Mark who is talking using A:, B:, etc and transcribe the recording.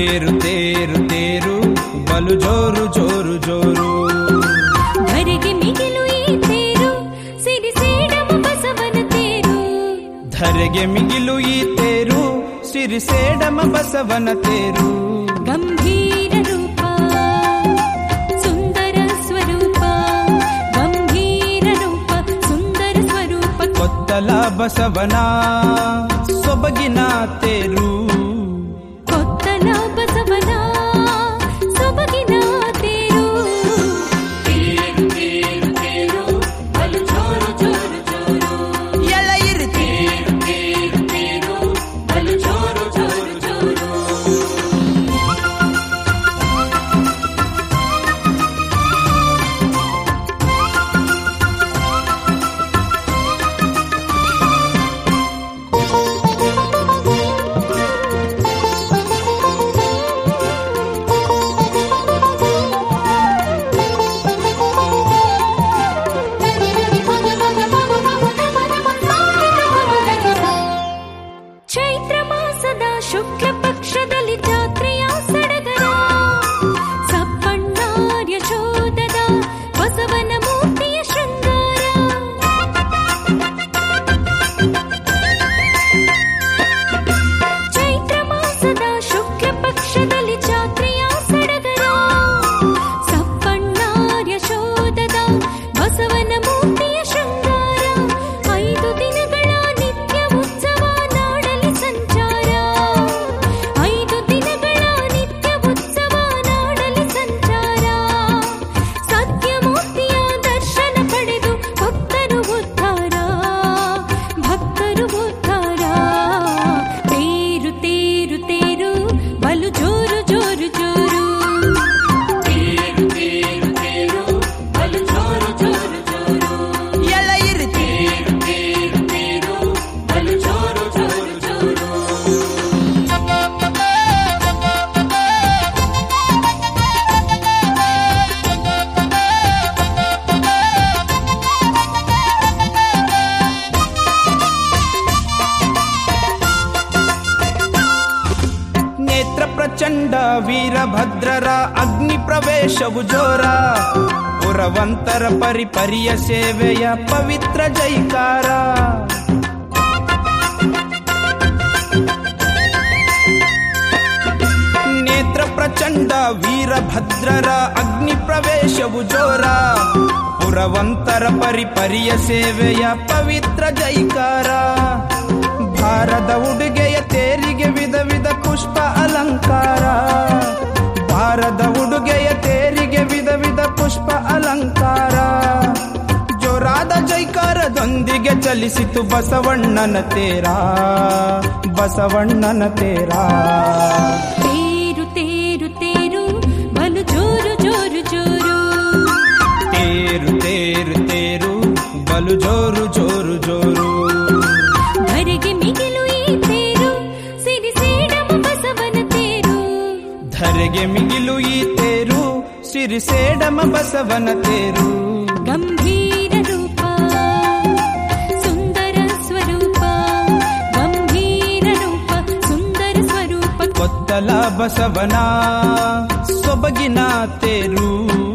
A: ತೇರು ತೇರು ತೇರು ಬಲು ಜೋರು ಜೋರು ಜೋರು
B: ಧರೆಗೆ ಮಿಗಿಲು ಈ ತೇರು ಸಿರಿ ಸೇಡಮ ಬಸವನ ತೇರು
A: ಧರೆಗೆ ಮಿಗಿಲು ಈ ತೇರು ಸಿರಿಸೇಡಮ ಬಸವನ ತೇರು
B: ಗಂಭೀರ ರೂಪ ಸುಂದರ ಸ್ವರೂಪ ಗಂಭೀರ ರೂಪ ಸುಂದರ ಸ್ವರೂಪ
A: ಕೊತ್ತಲ ಬಸವನ ಸೊಬಗಿನ ತೇರು
B: ಕೊತ್ತಲ ಬಸವನ ಸೊಬಗಿನ ತೇರು
A: ಎಳೆಯಿರಿ
B: ಚೈತ್ರ ಮಾಸದ ಶುಕ್ಲ ಪಕ್ಷದಲ್ಲಿ ಜಾತ್ರೆಯ ಸಡಗರ ಸಪ್ಪಣ್ಣಾರ್ಯ ಶೋಧದ ಬಸವನ ಮೂರ್ತಿಯ ಶೃಂಗಾರ ಚೈತ್ರ ಮಾಸದ ಶುಕ್ಲ ಪಕ್ಷದಲ್ಲಿ ಜಾತ್ರೆಯ ಸಡಗರ ಸಪ್ಪಣ್ಣಾರ್ಯ ಶೋಧದ ಬಸವನ ಮೂರ್ತಿಯ ಶೃಂಗಾರ ಐದು ದಿನಗಳ ನಿತ್ಯ ಉತ್ಸವ ನಾಡಲಿ ಸಂಚಾರ ಐದು ದಿನಗಳ ನಿತ್ಯ ಉತ್ಸವ ನಾಡಲಿ ಸಂಚಾರ ಸತ್ಯಮೂರ್ತಿಯ ದರ್ಶನ ಪಡೆದು ಭಕ್ತರು ಉದ್ಧಾರ ಭಕ್ತರು ಉದ್ಧಾರ ತೇರು ತೇರು ತೇರು ಬಲು ಜೋರು ಜೋರು ಜೋರು
A: ಎಳೆಯಿರಿ ನೇತ್ರ ಪ್ರಚಂಡ ವೀರಭದ್ರರ ಅಗ್ನಿ ಪ್ರವೇಶವು ಜೋರ ಪುರವಂತರ ಪರಿಪರಿಯ ಸೇವೆಯ ಪವಿತ್ರ ಜೈಕಾರ ನೇತ್ರ ಪ್ರಚಂಡ ವೀರಭದ್ರರ ಅಗ್ನಿ ಪ್ರವೇಶವು ಜೋರ ಪುರವಂತರ ಪರಿಪರಿಯ ಸೇವೆಯ ಪವಿತ್ರ ಜೈಕಾರ ಭಾರದ ಉಡುಗೆಯ ತೇರಿಗೆ ವಿಧ ವಿಧ ಪುಷ್ಪ ಅಲಂಕಾರ ಭಾರದ ಉಡುಗೆಯ ತೇರಿಗೆ ವಿಧ ವಿಧ ಪುಷ್ಪ ಅಲಂಕಾರ ಜೋರಾದ ಜೈಕಾರದೊಂದಿಗೆ ಚಲಿಸಿತು ಬಸವಣ್ಣನ ತೇರ ಬಸವಣ್ಣನ ತೇರ
B: ತೇರು ತೇರು ತೇರು ಬಲು ಜೋರು ಜೋರು ಜೋರು
A: ತೇರು ತೇರು ತೇರು ಬಲು ಜೋರು ಜೋರು ಜೋರು
B: ಧರೆಗೆ ಮಿಗಿಲು ಈ ತೇರು ಸಿರಿ ಸೇಡಮ ಬಸವನ ತೇರು
A: ಧರೆಗೆ ಮಿಗಿಲು ಈ ತೇರು ಸಿರಿಸೇಡಮ ಬಸವನ ತೇರು
B: ಗಂಭೀರ ರೂಪ ಸುಂದರ ಸ್ವರೂಪ ಗಂಭೀರ ರೂಪ ಸುಂದರ ಸ್ವರೂಪ
A: ಕೊತ್ತಲ ಬಸವನ ಸೊಬಗಿನ ತೇರು